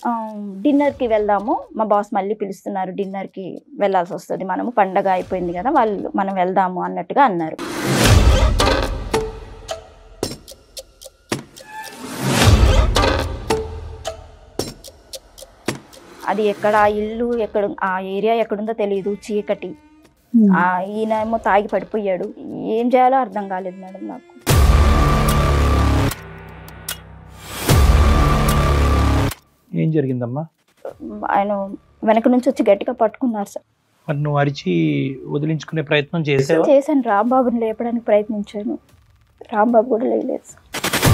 ఆ, డిన్నర్కి వెళ్దాము మా బాస్ మళ్ళీ పిలుస్తున్నారు డిన్నర్కి వెళ్ళాల్సి వస్తుంది మనము పండగ అయిపోయింది కదా వాళ్ళు మనం వెళ్దాము అన్నట్టుగా అన్నారు అది ఎక్కడ ఆ ఇల్లు ఎక్కడ ఆ ఏరియా ఎక్కడుందో తెలియదు చీకటి ఆ ఈయన ఏమో తాగి పడిపోయాడు ఏం చేయాలో అర్థం కాలేదు మేడం నాకు ఏం జరిగిందమ్మా ఆయన వెనక నుంచి వచ్చి గట్టిగా పట్టుకున్నారు సార్ మరి నువ్వు అరిచి వదిలించుకునే ప్రయత్నం చేసావా చేశాను రాంబాబుని లేపడానికి ప్రయత్నించాను రాంబాబు కూడా లేలేదు సార్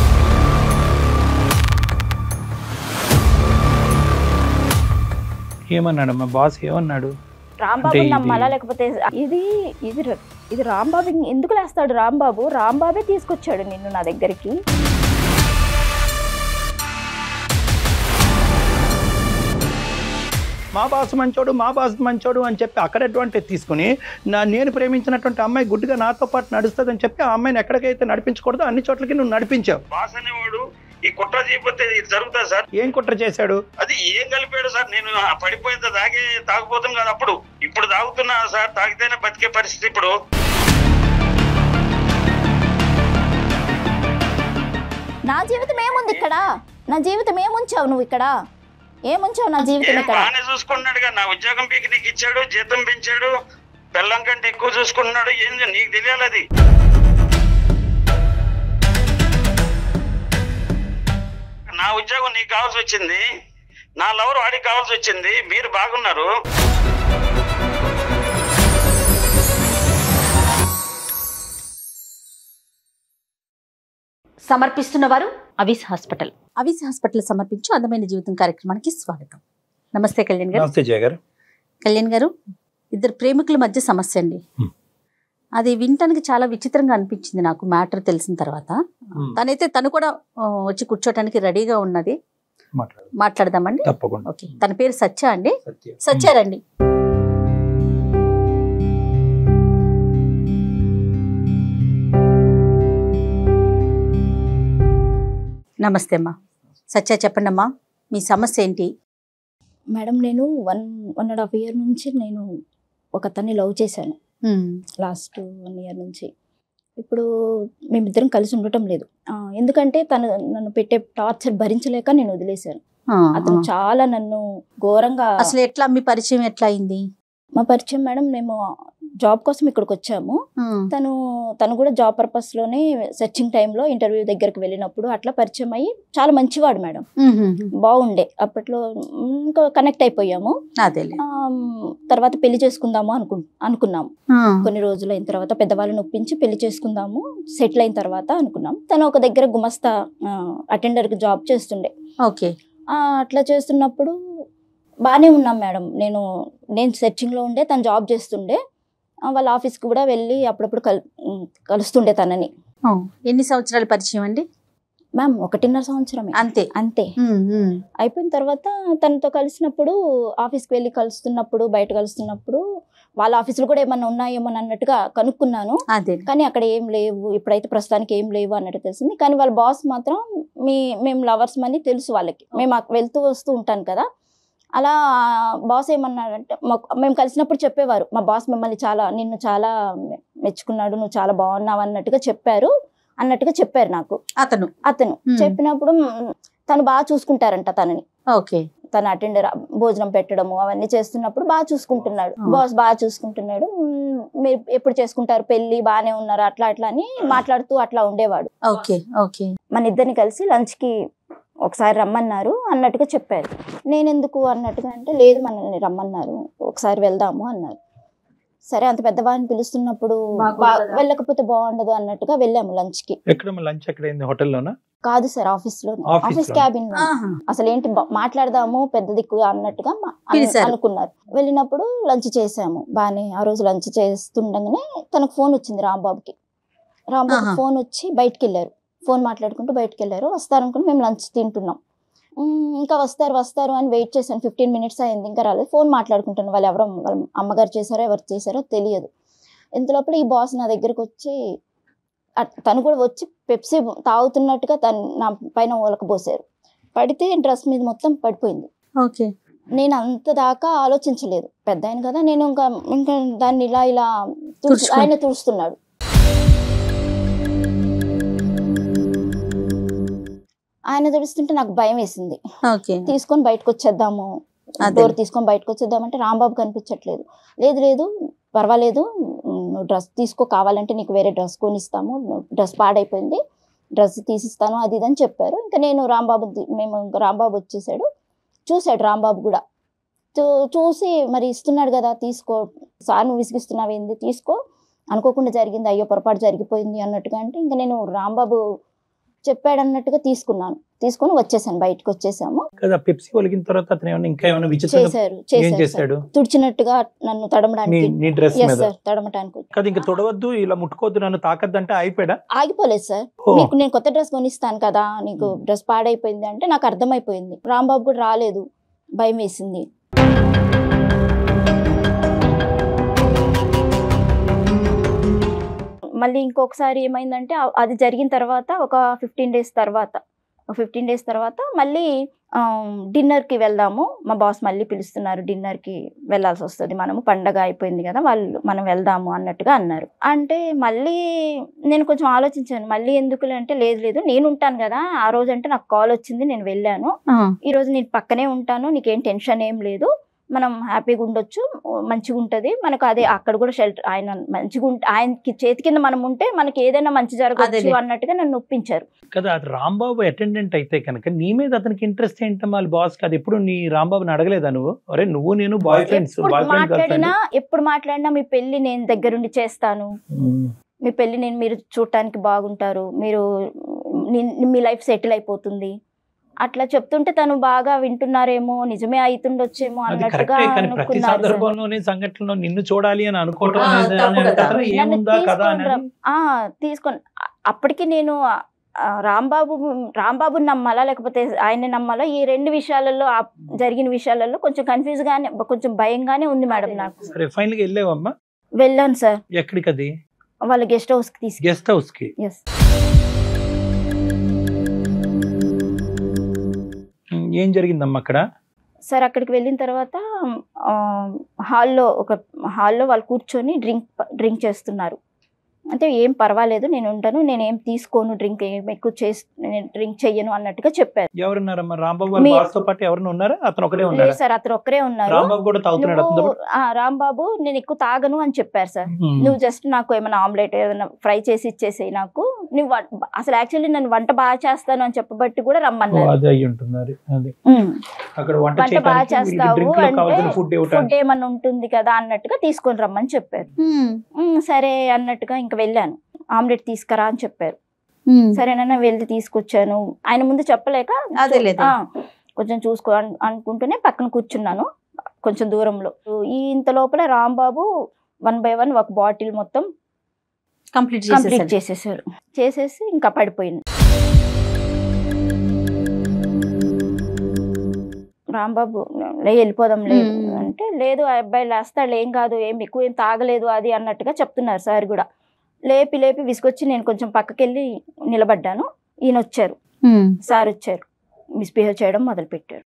ఏమన్నాడమ్మా బాస్ ఏమన్నాడు రాంబాబు అంటే ఇది- నమ్మాలా లేకపోతే ఇది ఇది ర- ఇది రాంబాబు ఎందుకు లేస్తాడు రాంబాబు రాంబాబే తీసుకొచ్చాడు నిన్ను నా దగ్గరికి మా బాస్ మంచోడు మా బాస్ మంచోడు అని చెప్పి అక్కడ అడ్వాంటేజ్ తీసుకుని నా నేను ప్రేమించినటువంటి అమ్మాయి గుడ్డుగా నాతో పాటు నడుస్తుందని చెప్పి ఆ అమ్మాయిని ఎక్కడికైతే నడిపించకూడదో అన్ని చోట్లకి నువ్వు నడిపించావు బాస్ అనేవాడు ఈ కుట్ర చేయకపోతే ఇది జరుగుతుంది సార్ ఏం కుట్ర చేశాడు అది ఏం కలిపాడు సార్ నేను ఆ పడిపోయేంత తాగే తాగుపోతాం కదా అప్పుడు ఇప్పుడు తాగుతున్నా సార్ తాగితేనే బతికే పరిస్థితి ఇప్పుడు నా జీవితం ఏముంది ఇక్కడ నా జీవితం ఏముంచావు నువ్వు ఇక్కడ ఏముంచావు నా జీవితం ఏం ఇక్కడ బాగానే చూసుకున్నాడుగా నా ఉద్యోగం పీకి నీకు ఇచ్చాడు జీతం పెంచాడు బెల్లం కంటే ఎక్కువ చూసుకున్నాడు ఏం చే- నీకు తెలియాలి అది నా ఉద్యోగం నీకు కావాల్సి వచ్చింది నా లవర్ వాడికి కావాల్సి వచ్చింది మీరు బాగున్నారు సమర్పిస్తున్న వారు అవిస్ హాస్పిటల్ అవిస్ హాస్పిటల్ సమర్పించు అందమైన జీవితం కార్యక్రమానికి స్వాగతం నమస్తే కళ్యాణ్ గారు నమస్తే జయ గారు కళ్యాణ్ గారు ఇద్దరు ప్రేమికుల మధ్య సమస్య అండి Hmm. అది వినటానికి చాలా విచిత్రంగా అనిపించింది నాకు మ్యాటర్ తెలిసిన తర్వాత Hmm. తనైతే తను కూడా ఆ, వచ్చి కూర్చోటానికి రెడీగా ఉన్నది మాట్లాడు మాట్లాడదామండి తప్పకుండా ఓకే తన పేరు సత్య అండి సత్య సత్యారండి నమస్తే అమ్మా సత్య చెప్పండి అమ్మా మీ సమస్య ఏంటి మేడం నేను one one and half year నుంచి నేను ఒక అతన్ని లవ్ చేశాను లాస్ట్ వన్ ఇయర్ నుంచి ఇప్పుడు మేమిద్దరం కలిసి ఉండటం లేదు ఆ, ఎందుకంటే తను నన్ను పెట్టే టార్చర్ భరించలేక నేను వదిలేశాను ఆ, అతను ఆ. చాలా నన్ను ఘోరంగా అసలు ఎట్లా మీ పరిచయం ఎట్లా అయింది మా పరిచయం మేడం మేము జాబ్ కోసం ఇక్కడికి వచ్చాము తను తను కూడా జాబ్ పర్పస్ లోనే సెర్చింగ్ టైంలో ఇంటర్వ్యూ దగ్గరికి వెళ్ళినప్పుడు అట్లా పరిచయం అయ్యి చాలా మంచివాడు మేడం బాగుండే అప్పట్లో ఇంకా కనెక్ట్ అయిపోయాము అదేలే ఆమ్, తర్వాత పెళ్లి చేసుకుందాము అనుకు అనుకున్నాం కొన్ని రోజులు అయిన తర్వాత పెద్దవాళ్ళని ఒప్పించి పెళ్లి చేసుకుందాము సెటిల్ అయిన తర్వాత అనుకున్నాం తను ఒక దగ్గర గుమస్తా అటెండర్కి జాబ్ చేస్తుండే ఓకే ఆ, అట్లా చేస్తున్నప్పుడు బాగానే ఉన్నాం మేడం నేను నేను సెర్చింగ్లో ఉండే తను జాబ్ చేస్తుండే ఆ, వాళ్ళ ఆఫీస్కి కూడా వెళ్ళి అప్పుడప్పుడు కల్ ఉమ్, కలుస్తుండే తనని ఆ, ఎన్ని సంవత్సరాల పరిచయం అండి మ్యామ్ ఒకటిన్నర సంవత్సరమే అంతే అంతే ఉమ్, ఉమ్. అయిపోయిన తర్వాత తనతో కలిసినప్పుడు ఆఫీస్కి వెళ్ళి కలుస్తున్నప్పుడు బయట కలుస్తున్నప్పుడు వాళ్ళ ఆఫీసులు కూడా ఏమన్నా ఉన్నాయేమో అన్నట్టుగా కనుక్కున్నాను అదే కానీ అక్కడ ఏం లేవు ఇప్పుడైతే ప్రస్తుతానికి ఏం లేవు అన్నట్టు తెలిసింది కానీ వాళ్ళ బాస్ మాత్రం మీ మేము లవర్స్ మని తెలుసు వాళ్ళకి మేము అక్కడ వెళ్తూ వస్తూ ఉంటాను కదా అలా బాస్ ఏమన్నాడంటే మాకు- మేము కలిసినప్పుడు చెప్పేవారు మా బాస్ మిమ్మల్ని చాలా నిన్ను చాలా మె- మెచ్చుకున్నాడు నువ్వు చాలా బాగున్నావు అన్నట్టుగా చెప్పారు అన్నట్టుగా చెప్పారు నాకు అతను అతను Hmm. చెప్పినప్పుడు మ్, తను బాగా చూసుకుంటారంట తనని ఓకే తన అటెండర్ భోజనం పెట్టడము అవన్నీ చేస్తున్నప్పుడు బాగా చూసుకుంటున్నాడు ఆ. బాస్ బాగా చూసుకుంటున్నాడు మ్, మీరు ఎప్పుడు చేసుకుంటారు పెళ్లి బాగానే ఉన్నారు అట్లా అట్లా అని మాట్లాడుతూ అట్లా ఉండేవాడు ఓకే ఓకే మన ఇద్దరిని కలిసి లంచ్కి ఒకసారి రమ్మన్నారు అన్నట్టుగా చెప్పారు నేను ఎందుకు అన్నట్టుగా అంటే లేదు మనల్ని రమ్మన్నారు ఒకసారి వెళ్దాము అన్నారు సరే అంత పెద్దవాడిని పిలుస్తున్నప్పుడు బాగోదు బా- కదా. వెళ్ళకపోతే బాగుండదు అన్నట్టుగా వెళ్ళాము లంచ్కి ఎక్కడ లంచ్ ఎక్కడ అయింది హోటల్లోనా కాదు సార్ ఆఫీస్ లో Office ఆఫీస్ లో. క్యాబిన్ లో ఆహా. అసలు ఏంటి బ- మాట్లాడదాము పెద్ద దిక్కుగా అన్నట్టుగా మా- అను- పిలిచారు. అనుకున్నారు వెళ్ళినప్పుడు లంచ్ చేసాము బాగానే ఆ రోజు లంచ్ చేస్తుండగానే తనకు ఫోన్ వచ్చింది రాంబాబుకి రాంబాబు ఆహా. ఫోన్ వచ్చి బయటికి వెళ్ళారు ఫోన్ మాట్లాడుకుంటూ బయటికి వెళ్ళారు వస్తారనుకుని మేము లంచ్ తింటున్నాం ఉమ్, ఇంకా వస్తారు వస్తారు అని వెయిట్ చేశాను ఫిఫ్టీన్ మినిట్స్ అయింది ఇంకా రాలేదు ఫోన్ మాట్లాడుకుంటాను వాళ్ళు ఎవరో వాళ్ళ అమ్మగారు చేశారో ఎవరు చేశారో తెలియదు ఇంతలోపల ఈ బాస్ నా దగ్గరకు వచ్చి అట్- తను కూడా వచ్చి పెప్సీ తాగుతున్నట్టుగా తను నా పైన ఓలక పోసారు పడితే డ్రెస్ మీద మొత్తం పడిపోయింది ఓకే నేను అంత దాకా ఆలోచించలేదు పెద్ద ఆయన కదా నేను ఇంకా ఇంకా దాన్ని ఇలా ఇలా తుడుచు- తుడుచుకుంటూ. ఆయన తుడుస్తున్నాడు ఆయన తుడుస్తుంటే నాకు భయం వేసింది ఓకే తీసుకొని బయటకు వచ్చేద్దాము అదే. డోర్ తీసుకొని బయటకు వచ్చేద్దామంటే రాంబాబు కనిపించట్లేదు లేదు లేదు పర్వాలేదు నువ్వు డ్రెస్ తీసుకో కావాలంటే నీకు వేరే డ్రెస్ కొనిస్తాము డ్రెస్ పాడైపోయింది డ్రెస్ తీసిస్తాను అది ఇది అని చెప్పారు ఇంకా నేను రాంబాబు మేము ఇంకా రాంబాబు వచ్చేసాడు చూశాడు రాంబాబు కూడా చూ- చూసి మరి ఇస్తున్నాడు కదా తీసుకో సార్ నువ్వు విసిగిస్తున్నావు ఏంది తీసుకో అనుకోకుండా జరిగింది అయ్యో పొరపాటు జరిగిపోయింది అన్నట్టుగా అంటే ఇంకా నేను రాంబాబు చెప్పాడు అన్నట్టుగా తీసుకున్నాను తీసుకొని వచ్చేసాను బయటకు వచ్చేసాము కదా పెప్సీ ఒలిగిన తర్వాత అతను ఏమైనా ఇంకా ఏమైనా విచిత్రంగా చేశారు ఏం చేశారు సార్. చేశాడు తుడిచినట్టుగా నన్ను నీ తడమడానికి నీ డ్రెస్ ఎస్ మీద సార్ తడమటానికి కదా ఇంకా తొడవద్దు ఇలా ముట్టుకోవద్దు నన్ను తాకద్దంటే అయిపోయాడా ఆగిపోలేదు సార్ ఓ, నీకు నేను కొత్త డ్రెస్ కొనిస్తాను కదా నీకు డ్రెస్ పాడైపోయింది అంటే నాకు అర్థమైపోయింది రాంబాబు కూడా రాలేదు భయం వేసింది మళ్ళీ ఇంకొకసారి ఏమైందంటే ఆ- అది జరిగిన తర్వాత ఒక ఫిఫ్టీన్ డేస్ తర్వాత ఫిఫ్టీన్ డేస్ తర్వాత మళ్ళీ డిన్నర్కి వెళ్దాము మా బాస్ మళ్ళీ పిలుస్తున్నారు డిన్నర్కి వెళ్ళాల్సి వస్తుంది మనము పండగ అయిపోయింది కదా వాళ్ళు మనం వెళ్దాము అన్నట్టుగా అన్నారు అంటే మళ్ళీ నేను కొంచెం ఆలోచించాను మళ్ళీ ఎందుకులే అంటే లేదు లేదు నేను ఉంటాను కదా ఆ రోజు అంటే నాకు కాల్ వచ్చింది నేను వెళ్ళాను ఆ, ఈ రోజు నేను పక్కనే ఉంటాను నీకేం టెన్షన్ ఏం లేదు మనం హ్యాపీగా ఉండొచ్చు మంచిగా ఉంటుంది మనకు అదే అక్కడ కూడా షెల్టర్ ఆయన మంచిగా ఉంటే ఆయనకి చేతి కింద మనం ఉంటే మనకి ఏదైనా మంచి జరగచ్చు అదేలే. అన్నట్టుగా నన్ను ఒప్పించారు కదా అది రాంబాబు అటెండెంట్ అయితే కనుక నీ మీద అతనికి ఇంట్రెస్ట్ ఏంటమ్మా వాళ్ళ బాస్ అది ఎప్పుడు నీ రాంబాబుని అడగలేదా నువ్వు అరే నువ్వు నేను బాయ్ ఫ్రెండ్స్ ఎప్పుడు బాయ్ ఫ్రెండ్ మాట్లాడినా ఎప్పుడు మాట్లాడినా మీ పెళ్లి నేను దగ్గరుండి చేస్తాను మీ పెళ్లి నేను మీరు చూడటానికి బాగుంటారు మీరు ని- మీ లైఫ్ సెటిల్ అయిపోతుంది అట్లా చెప్తుంటే తను బాగా వింటున్నారేమో నిజమే అవుతుండొచ్చేమో అది అన్నట్టుగా కరెక్టే కానీ ప్రతి అనుకున్నారు సార్. సందర్భంలోనే సంఘటనలో నిన్ను చూడాలి అని అనుకోవటం ఆ, అనేది తప్పు అనేది కదా. అసలు నన్ను ఏముందా కదా తీసుకొని అనేది రా- ఆ, తీసుకొని అ- అప్పటికి నేను ఆ, రాంబాబు రాంబాబుని నమ్మాలా లేకపోతే ఆయన్ని నమ్మాలా ఈ రెండు విషయాలలో ఆ జరిగిన విషయాలలో కొంచెం కన్ఫ్యూజ్ గానే కొంచెం భయంగానే ఉంది మేడం నాకు సరే ఫైనల్ గా వెళ్ళావమ్మా వెళ్ళాను సార్ ఎక్కడికి అది వాళ్ళ గెస్ట్ హౌస్ కి తీసుకు గెస్ట్ హౌస్ కి ఎస్ ఉమ్, ఏం జరిగిందమ్మా అక్కడ సార్ అక్కడికి వెళ్ళిన తర్వాత ఆ, హాల్లో ఒక హాల్లో వాళ్ళు కూర్చొని డ్రింక్ డ్రింక్ చేస్తున్నారు అంటే ఏం పర్వాలేదు నేను ఉంటాను నేను ఏం తీసుకోను డ్రింక్ ఏం ఎక్కువ చేసి నేను డ్రింక్ చెయ్యను అన్నట్టుగా చెప్పారు ఎవరున్నారమ్మా రాంబాబు వాళ్ళ మీ- బాస్ తో పాటు ఎవరైనా ఉన్నారా అతను ఒకడే లేదు ఉన్నాడా సార్ అతను ఒక్కరే ఉన్నారు రాంబాబు కూడా తాగుతున్నాడు అతను నువ్వు ఆ, రాంబాబు నేను ఎక్కువ తాగను అని చెప్పారు సార్ ఉమ్. నువ్వు జస్ట్ నాకు ఏమైనా ఆమ్లెట్ ఏదైనా ఫ్రై చేసి ఇచ్చేసేయి నాకు నువ్వు వం- అసలు యాక్చువల్లీ నేను వంట బాగా చేస్తాను అని చెప్పబట్టి కూడా ఓ, రమ్మన్నారు అదే అయి ఉంటున్నారు అది ఉమ్. అక్కడ వంట వంట బాగా చేయడానికి చేస్తావు డ్రింక్ లో అంటే కావాల్సిన ఫుడ్ ఇవ్వటానికి ఫుడ్ ఏమన్నా ఉంటుంది కదా అన్నట్టుగా తీసుకొని రమ్మని చెప్పారు ఉమ్, ఉమ్, సరే అన్నట్టుగా ఇంకా వెళ్ళాను ఆమ్లెట్ తీసుకురా అని చెప్పారు ఉమ్. సరేనన్నా వెళ్ళి తీసుకొచ్చాను ఆయన ముందు చెప్పలేక అదేలేదు. ఆ, కొంచెం చూసుకో అన్- అనుకుంటూనే పక్కన కూర్చున్నాను కొంచెం దూరంలో ఈ ఇంత లోపల రాంబాబు వన్ బై వన్ ఒక బాటిల్ మొత్తం కంప్లీట్ కంప్లీట్ చేసేసాడు చేసేసారు చేసేసి ఇంకా పడిపోయింది రాంబాబు లే వెళ్ళిపోదాం లేదు మ్మ్. అంటే లేదు ఆ అబ్బాయి లేస్తాడు ఏం కాదు ఏం ఎక్కువ ఏం తాగలేదు అది అన్నట్టుగా చెప్తున్నారు సార్ కూడా లేపి లేపి విసుకొచ్చి నేను కొంచెం పక్కకెళ్ళి నిలబడ్డాను ఈయన వచ్చారు ఉమ్, సార్ వచ్చారు మిస్బిహేవ్ చేయడం మొదలుపెట్టారు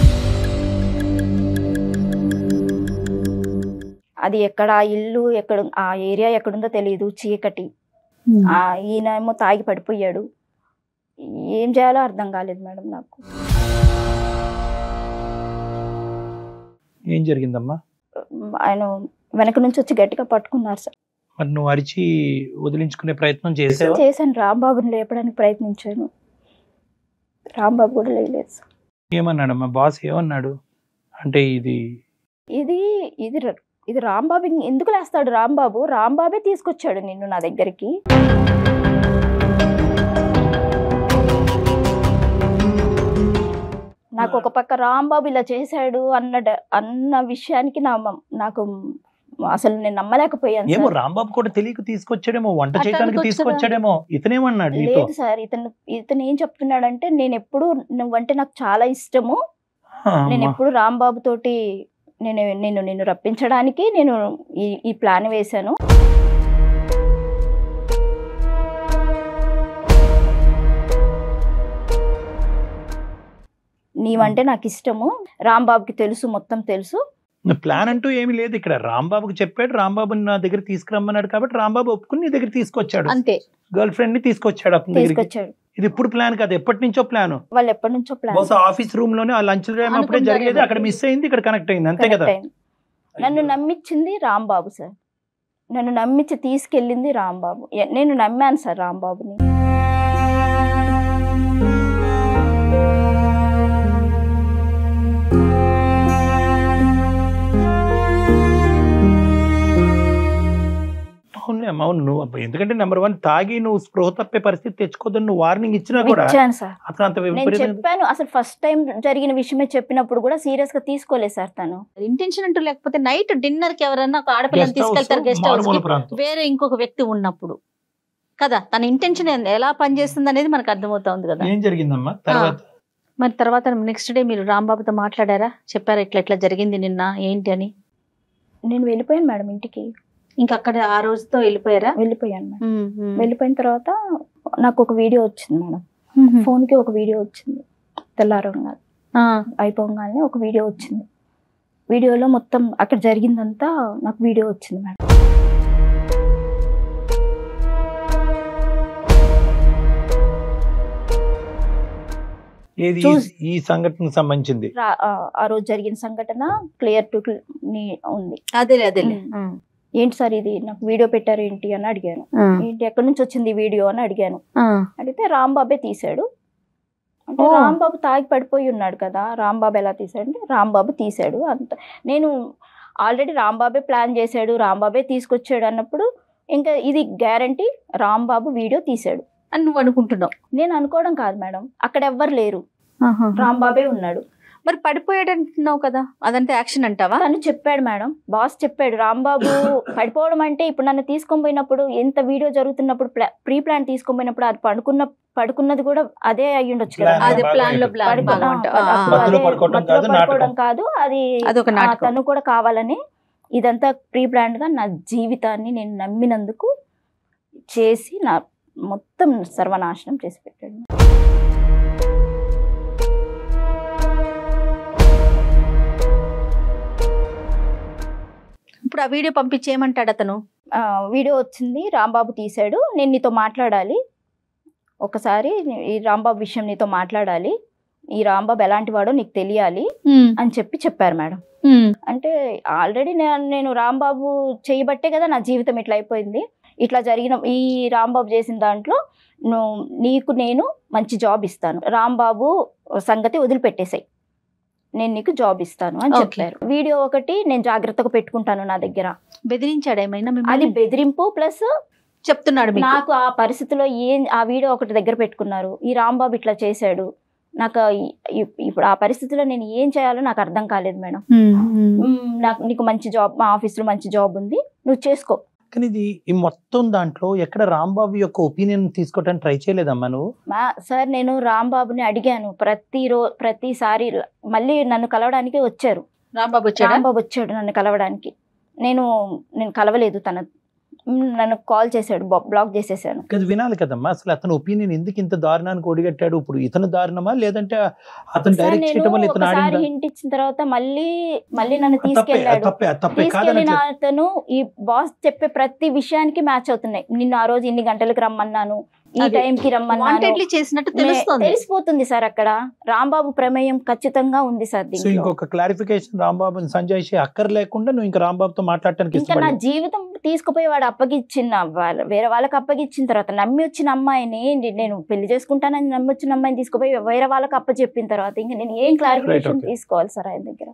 అది ఎక్కడ ఆ ఇల్లు ఎక్కడ ఆ ఏరియా ఎక్కడుందో తెలియదు చీకటి ఉమ్. ఆ ఈయన ఏమో తాగి పడిపోయాడు ఏం చేయాలో అర్థం కాలేదు మేడం నాకు ఏం జరిగిందమ్మా ఆయన వెనక నుంచి వచ్చి గట్టిగా పట్టుకున్నారు సార్ మరి నువ్వు అరిచి వదిలించుకునే ప్రయత్నం చేసావా చేశాను రాంబాబుని లేపడానికి ప్రయత్నించాను రాంబాబు కూడా లేలేదు సార్ ఏమన్నాడమ్మా బాస్ ఏమన్నాడు అంటే ఇది ఇది ఇది ర- ఇది రాంబాబు ఇం- ఎందుకు లేస్తాడు రాంబాబు రాంబాబే తీసుకొచ్చాడు నిన్ను నా దగ్గరికి నాకు ఒక పక్క రాంబాబు ఇలా చేశాడు అన్న డ- అన్న విషయానికి నా మ- నాకు అసలు నేను నమ్మలేకపోయాను ఏమో సార్. రాంబాబు కూడా తెలియక తీసుకొచ్చాడేమో వంట అట్లా చేయడానికి అనుకోవచ్చు కదా. తీసుకొచ్చాడేమో ఇతనేమన్నాడు నీతో లేదు సార్ ఇతను ఇతను ఏం చెప్తున్నాడంటే నేను ఎప్పుడు నువ్వంటే నాకు చాలా ఇష్టము ఆ, నేను అమ్మా. ఎప్పుడు రాంబాబు తోటి నేను నేను నిన్ను రప్పించడానికి నేను ఈ ఈ ప్లాన్ వేశాను నీ నీవంటే నాకు ఇష్టము రాంబాబుకి తెలుసు మొత్తం తెలుసు ప్లాన్ అంటూ ఏమీ లేదు ఇక్కడ రాంబాబుకి చెప్పాడు రాంబాబు నా దగ్గర తీసుకురమ్మన్నాడు కాబట్టి రాంబాబు ఒప్పుకుని నీ దగ్గర తీసుకొచ్చాడు అంతే గర్ల్ ఫ్రెండ్ ని తీసుకొచ్చాడు అతని దగ్గరికి తీసుకొచ్చాడు ఇది ఇప్పుడు ప్లాన్ కాదు ఎప్పటి నుంచో ప్లాన్ వాళ్ళు ఎప్పటి నుంచో ప్లాన్ బహుశా ఆఫీస్ రూమ్ లోనే ఆ లంచ్ టైం అప్పుడే అనుకుంటారేమో. జరిగేది అక్కడ మిస్ అయింది ఇక్కడ కనెక్ట్ అయింది అంతే కదా నన్ను నమ్మించింది రాంబాబు సార్ నన్ను నమ్మించి తీసుకెళ్ళింది రాంబాబు ఎ- నేను నమ్మాను సార్ రాంబాబుని అవునులే అమ్మ, అవును నువ్వు అబ్బా, ఎందుకంటే నెంబర్ వన్ తాగి నువ్వు స్పృహ తప్పే పరిస్థితి తెచ్చుకోదని నువ్వు వార్నింగ్ ఇచ్చినా కూడా ఇచ్చాను సార్ అతను అంత నేను విపరీతంగా చెప్పాను అసలు ఫస్ట్ టైం జరిగిన విషయమే చెప్పినప్పుడు కూడా సీరియస్ గా తీసుకోలేదు సార్ తను ఇంటెన్షన్ అంటూ లేకపోతే నైట్ డిన్నర్ కి ఎవరన్నా ఒక ఆడపిల్లని Guest house, తీసుకెళ్తారు గెస్ట్ హౌస్ మారుమూల ప్రాంతం. వేరే ఇంకొక వ్యక్తి ఉన్నప్పుడు కదా తన ఇంటెన్షన్ ఎలా పనిచేస్తుంది అనేది మనకు అర్థమవుతుంది కదా ఏం జరిగిందమ్మా తర్వాత మరి తర్వాత నెక్స్ట్ డే మీరు రాంబాబుతో మాట్లాడారా చెప్పారా ఇట్లా ఇట్లా జరిగింది నిన్న ఏంటి అని నేను వెళ్ళిపోయాను మేడం ఇంటికి ఇంకా అక్కడ ఆ రోజుతో వెళ్ళిపోయారా వెళ్ళిపోయాను మేడం ఉమ్, ఉమ్. వెళ్ళిపోయిన తర్వాత నాకు ఒక వీడియో వచ్చింది మేడం ఉమ్, ఫోన్ కి ఒక వీడియో వచ్చింది తెల్లారంగా ఆ, అయిపోగానే ఒక వీడియో వచ్చింది వీడియోలో మొత్తం అక్కడ జరిగిందంతా నాకు వీడియో వచ్చింది మేడం ఏది ఈ- చూస్- ఈ సంఘటనకు సంబంధించింది రా- ఆ, ఆ రోజు జరిగిన సంఘటన క్లియర్ టు ఉంది అదేలే అదేలే ఉమ్. ఏంటి సార్ ఇది నాకు వీడియో పెట్టారు ఏంటి అని అడిగాను ఉమ్, ఏంటి ఎక్కడి నుంచి వచ్చింది ఈ వీడియో అని అడిగాను ఆ, అడిగితే రాంబాబే తీశాడు అంటే ఓ. రాంబాబు తాగి పడిపోయి ఉన్నాడు కదా రాంబాబు ఎలా తీశాడు అంటే రాంబాబు తీశాడు అంత నేను ఆల్రెడీ రాంబాబే ప్లాన్ చేశాడు రాంబాబే తీసుకొచ్చాడు అన్నప్పుడు ఇంకా ఇది గ్యారంటీ రాంబాబు వీడియో తీశాడు అని నువ్వు అనుకుంటున్నావు నేను అనుకోవడం కాదు మేడం అక్కడ ఎవ్వరు లేరు ఆహా. రాంబాబే ఉన్నాడు మరి పడిపోయాడు అంటున్నావు కదా అదంతా యాక్షన్ అంటావా తను చెప్పాడు మేడం బాస్ చెప్పాడు రాంబాబు పడిపోవడం అంటే ఇప్పుడు నన్ను తీసుకొని పోయినప్పుడు ఎంత వీడియో జరుగుతున్నప్పుడు ప్రీ ప్లాన్ తీసుకొని పోయినప్పుడు అది పడుకున్న పడుకున్నది కూడా అదే అయ్యి ఉండొచ్చు కదా Plan అదే బాగా ప్లాన్ లో అయిపోయింది. ప్లాన్ పడుకున్న- భాగం అంట. ఆ, అప్పుడు ఆ. మత్తులో అదే పడుకోవడం మత్తులో కాదు, పడుకోవడం నాటకం. కాదు అది అదొక ఆ, నాటకం తను కూడా కావాలని ఇదంతా ప్రీ ప్లాన్ గా నా జీవితాన్ని నేను నమ్మినందుకు చేసి నా మొత్తం సర్వనాశనం చేసి పెట్టాడు ఇప్పుడు ఆ వీడియో పంపించి ఏమంటాడు అతను ఆ, వీడియో వచ్చింది రాంబాబు తీశాడు నేను నీతో మాట్లాడాలి ఒకసారి ఈ రాంబాబు విషయం నీతో మాట్లాడాలి ఈ రాంబాబు ఎలాంటి వాడో నీకు తెలియాలి అని చెప్పి చెప్పారు మేడం అంటే ఆల్రెడీ నేను నేను రాంబాబు చేయబట్టే కదా నా జీవితం ఇట్లా అయిపోయింది ఇట్లా జరిగిన ఈ రాంబాబు చేసిన దాంట్లో నువ్వు నీకు నేను మంచి జాబ్ ఇస్తాను రాంబాబు సంగతి వదిలిపెట్టేసాయి నేను నీకు జాబ్ ఇస్తాను అని Okay. చెప్పారు వీడియో ఒకటి నేను జాగ్రత్తగా పెట్టుకుంటాను నా దగ్గర బెదిరించాడు ఏమైనా అది మిమ్మల్ని బెదిరింపు ప్లస్ చెప్తున్నాడు మీకు నాకు ఆ పరిస్థితిలో ఏం ఆ వీడియో ఒకటి దగ్గర పెట్టుకున్నారు ఈ రాంబాబు ఇట్లా చేశాడు నాకు ఈ- ఈ- ఇప్పుడు ఆ పరిస్థితిలో నేను ఏం చేయాలో నాకు అర్థం కాలేదు మేడం ఉమ్, ఉమ్. మ్మ్, నాకు నీకు మంచి జాబ్ మా ఆఫీస్లో మంచి జాబ్ ఉంది నువ్వు చేసుకో కానీ ఇది ఈ మొత్తం దాంట్లో ఎక్కడ రాంబాబు యొక్క ఒపీనియన్ తీసుకోవడానికి ట్రై చేయలేదమ్మా నువ్వు మా సార్ నేను రాంబాబుని అడిగాను ప్రతి రో ప్రతిసారి మళ్ళీ నన్ను కలవడానికి వచ్చారు రాంబాబు వచ్చాడా రాంబాబు వచ్చాడు నన్ను కలవడానికి నేను నేను కలవలేదు తన మ్మ్, నన్ను కాల్ చేశాడు బా- బ్లాక్ చేసేసాను అది వినాలి కదమ్మా అసలు అతని ఒపీనియన్ ఎందుకు ఇంత దారుణానికి ఒడిగట్టాడు ఇప్పుడు ఇతను దారుణమా లేదంటే అతను సార్ డైరెక్ట్ నేను చేయడం వల్ల ఇతను ఒకసారి ఆడిందా హింట్ ఇచ్చిన తర్వాత మళ్ళీ మళ్ళీ నన్ను తప్పే తీసుకెళ్ళాడు తప్పే తప్పే తీసుకెళ్ళిన కాదనట్లేదు అతను ఈ బాస్ చెప్పే ప్రతి విషయానికి మ్యాచ్ అవుతున్నాయి నిన్ను ఆ రోజు ఇన్ని గంటలకు రమ్మన్నాను ఈ అది టైం కి రమ్మన్నాను వాంటెడ్లీ చేసినట్టు మే- తెలుస్తుంది తెలిసిపోతుంది సార్ అక్కడ రాంబాబు ప్రమేయం ఖచ్చితంగా ఉంది సార్ సో దీంట్లో ఇంకొక క్లారిఫికేషన్ రాంబాబు సంజయ్ షి అక్కర్ లేకుండా నువ్వు ఇంకా రాంబాబుతో మాట్లాడటానికి ఇంకా నా ఇష్టపడలేదు జీవితం తీసుకుపోయి వాడు అప్పగిచ్చిన వాళ్ళ- వేరే వాళ్ళకి అప్పగిచ్చిన తర్వాత నమ్మి వచ్చిన అమ్మాయిని నే- నేను పెళ్లి చేసుకుంటానని నమ్మి వచ్చిన అమ్మాయిని తీసుకుపోయి వేరే వాళ్ళకి అప్పచెప్పిన తర్వాత ఇంకా నేను ఏం క్లారిఫికేషన్ okay. తీసుకోవాలి సార్ ఆయన దగ్గర